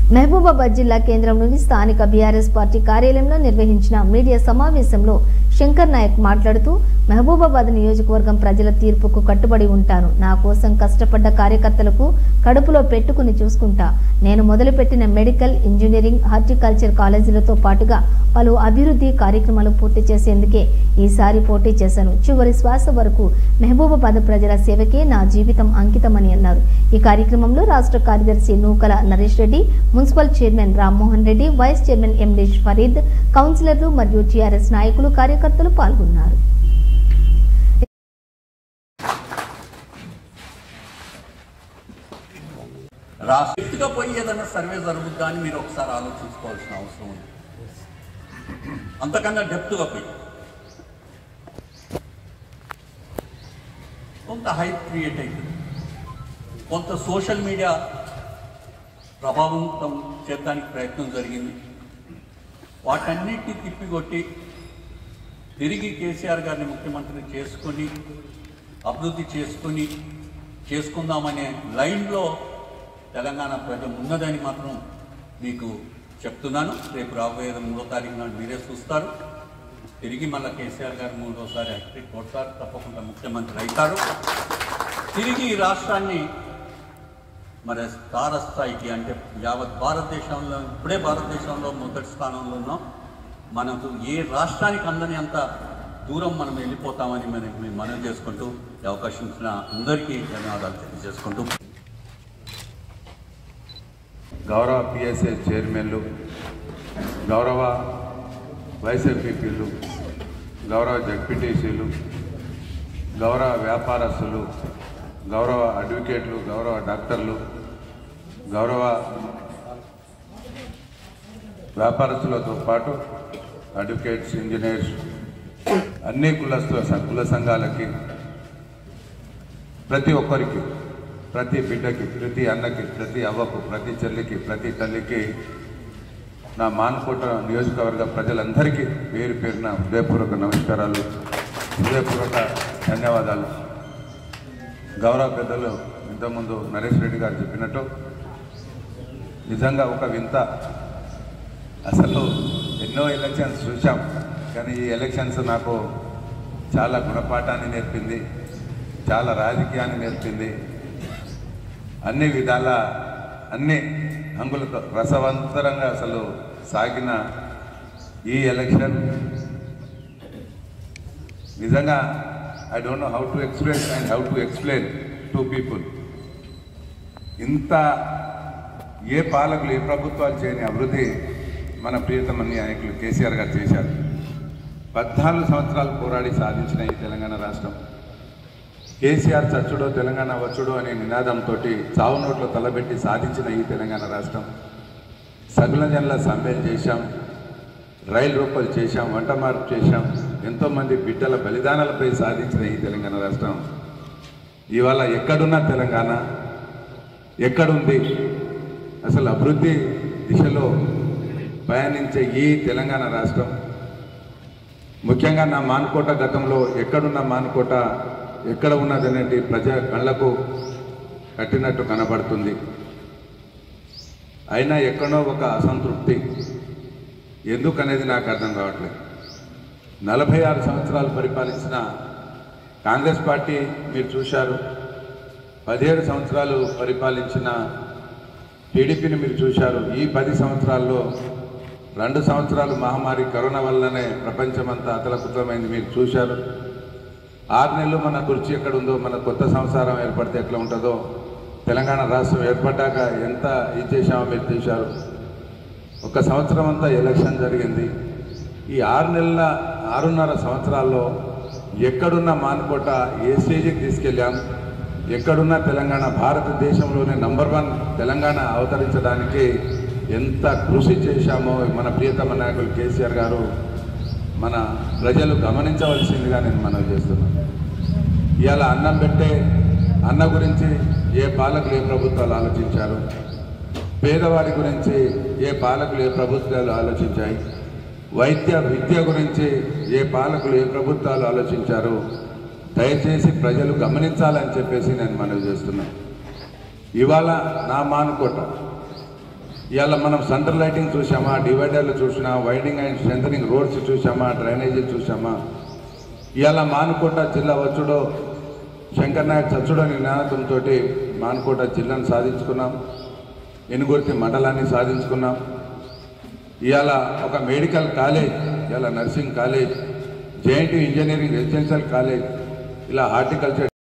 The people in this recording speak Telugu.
మహబూబాబాద్ జిల్లా కేంద్రంలోని స్థానిక బీఆర్ఎస్ పార్టీ కార్యాలయంలో నిర్వహించిన మీడియా సమావేశంలో శంకర్ నాయక్ మాట్లాడుతూ మహబూబాబాద్ నియోజకవర్గం ప్రజల తీర్పుకు కట్టుబడి ఉంటాను నా కోసం కష్టపడ్డ కార్యకర్తలకు కడుపులో పెట్టుకుని చూసుకుంటా నేను మొదలుపెట్టిన మెడికల్ ఇంజనీరింగ్ హార్టికల్చర్ కాలేజీలతో పాటుగా పలు అభివృద్ధి కార్యక్రమాలు పూర్తి చేసేందుకే ఈసారి పోటీ చేశాను చివరి శ్వాస వరకు మహబూబాబాద్ ప్రజల సేవకే నా జీవితం అంకితమని అన్నారు ఈ కార్యక్రమంలో రాష్ట్ర కార్యదర్శి Nukala Naresh Reddy municipal chairman Rammohan Reddy vice chairman MD Fareed కౌన్సిలర్లు మరియు టీఆర్ఎస్ నాయకులు కార్యకర్తలు పాల్గొన్నారు రాష్ట్రగా పోయి ఏదైనా సర్వే జరుగుద్దా అని మీరు ఒకసారి ఆలోచించుకోవాల్సిన అవసరం ఉంది అంతకన్నా డెప్త్గా పోయి కొంత హైప్ క్రియేట్ అవుతుంది కొంత సోషల్ మీడియా ప్రభావంతం చేయడానికి ప్రయత్నం జరిగింది వాటన్నిటిని తిప్పికొట్టి తిరిగి కేసీఆర్ గారిని ముఖ్యమంత్రిని చేసుకొని అభివృద్ధి చేసుకొని చేసుకుందామనే లైన్లో తెలంగాణ ప్రజలు ఉన్నదని మాత్రం మీకు చెప్తున్నాను రేపు రాబోయే మూడో తారీఖు నాడు మీరే చూస్తారు తిరిగి మళ్ళీ కేసీఆర్ గారు మూడోసారి హ్యాట్రిక్ కొడతారు తప్పకుండా ముఖ్యమంత్రి అవుతారు తిరిగి ఈ రాష్ట్రాన్ని మరి తారస్థాయికి అంటే యావత్ భారతదేశంలో ఇప్పుడే భారతదేశంలో మొదటి స్థానంలో ఉన్నాం మనకు ఏ రాష్ట్రానికి అందని అంత దూరం మనం వెళ్ళిపోతామని మనం మేము మనవి చేసుకుంటూ ఈ అవకాశం ఇచ్చిన అందరికీ ధన్యవాదాలు తెలియజేసుకుంటూ గౌరవ పిఎస్ఏ చైర్మన్లు గౌరవ వైస్ ఎంపీపీలు గౌరవ జడ్పీటీసీలు గౌరవ వ్యాపారస్తులు గౌరవ అడ్వకేట్లు గౌరవ డాక్టర్లు గౌరవ వ్యాపారస్తులతో పాటు అడ్వకేట్స్ ఇంజనీర్స్ అన్ని కులస్తుల స- కుల సంఘాలకి ప్రతి ఒక్కరికి ప్రతి బిడ్డకి ప్రతి అన్నకి ప్రతి అవ్వకు ప్రతి చెల్లికి ప్రతి తల్లికి నా మాన్కోట నియోజకవర్గ ప్రజలందరికీ పేరు పేరున హృదయపూర్వక నమస్కారాలు హృదయపూర్వక ధన్యవాదాలు గౌరవ పెద్దలు ఇంతకుముందు నరేష్ రెడ్డి గారు చెప్పినట్టు నిజంగా ఒక వింత అసలు ఎన్నో ఎలక్షన్స్ చూసాం కానీ ఈ ఎలక్షన్స్ నాకు చాలా గుణపాఠాన్ని నేర్పింది చాలా రాజకీయాన్ని నేర్పింది అన్ని విధాల అన్ని అంగులతో రసవంతరంగా అసలు సాగిన ఈ ఎలక్షన్ నిజంగా I don't know how to express and how to explain to people ఇంత ఏ పాలకులు ఏ ప్రభుత్వాలు చేయని అభివృద్ధి మన ప్రియతమ నాయకులు కేసీఆర్ గారు చేశారు పద్నాలుగు సంవత్సరాలు పోరాడి సాధించిన ఈ తెలంగాణ రాష్ట్రం కేసీఆర్ చచ్చుడో తెలంగాణ వచ్చుడో అనే నినాదంతో చావు నోట్లో తలబెట్టి సాధించిన ఈ తెలంగాణ రాష్ట్రం సగుల జన్ల సమ్మెలు చేశాం రైలు రూపలు చేశాం వంట మార్పు చేశాం ఎంతోమంది బిడ్డల బలిదానాలపై సాధించిన ఈ తెలంగాణ రాష్ట్రం ఇవాళ ఎక్కడున్న తెలంగాణ ఎక్కడుంది అసలు అభివృద్ధి దిశలో పయనించే ఈ తెలంగాణ రాష్ట్రం ముఖ్యంగా నా మానుకోట గతంలో ఎక్కడున్న మానుకోట ఎక్కడ ఉన్నదనేది ప్రజా కళ్ళకు కట్టినట్టు కనబడుతుంది అయినా ఎక్కడో ఒక అసంతృప్తి ఎందుకనేది నాకు అర్థం కావట్లేదు నలభై ఆరు సంవత్సరాలు పరిపాలించిన కాంగ్రెస్ పార్టీ మీరు చూశారు పదిహేడు సంవత్సరాలు పరిపాలించిన టీడీపీని మీరు చూశారు ఈ పది సంవత్సరాల్లో రెండు సంవత్సరాలు మహమ్మారి కరోనా వల్లనే ప్రపంచమంతా అతలకుతలమైంది మీరు చూశారు ఆరు నెలలు మన కుర్చీ ఎక్కడ ఉందో మన కొత్త సంసారం ఏర్పడితే ఎట్లా ఉంటుందో తెలంగాణ రాష్ట్రం ఏర్పడ్డాక ఎంత ఇచ్చేసామో మీరు చూశారు ఒక సంవత్సరం అంతా ఎలక్షన్ జరిగింది ఈ ఆరు నెలల ఆరున్నర సంవత్సరాల్లో ఎక్కడున్న మానుకోట ఏ స్టేజ్కి తీసుకెళ్ళాం ఎక్కడున్న తెలంగాణ భారతదేశంలోనే నంబర్ వన్ తెలంగాణ అవతరించడానికి ఎంత కృషి చేశామో మన ప్రియతమ నాయకులు కేసీఆర్ గారు మన ప్రజలు గమనించవలసిందిగా నేను మనవి చేస్తున్నాను ఇవాళ అన్నం పెట్టే అన్న గురించి ఏ పాలకులు ఏ ప్రభుత్వాలు ఆలోచించారు పేదవారి గురించి ఏ పాలకులు ఏ ప్రభుత్వాలు ఆలోచించాయి వైద్య విద్య గురించి ఏ పాలకులు ఏ ప్రభుత్వాలు ఆలోచించారు దయచేసి ప్రజలు గమనించాలని చెప్పేసి నేను మనవి చేస్తున్నాను ఇవాళ నా మానుకోట ఇవాళ మనం సెంటర్ లైటింగ్ చూసామా డివైడర్లు చూసినా వైడింగ్ అండ్ స్ట్రెంథనింగ్ రోడ్స్ చూసామా డ్రైనేజీ చూసామా ఇవాళ మానుకోట జిల్లా వచ్చుడో శంకర్ నాయక్ చచ్చుడో నినాదంతో మానుకోట జిల్లాను సాధించుకున్నాం ఎనుగుర్తి మండలాన్ని సాధించుకున్నాం ఇవాళ ఒక మెడికల్ కాలేజ్ ఇవాళ nursing college JNT engineering residential college ఇలా హార్టికల్చర్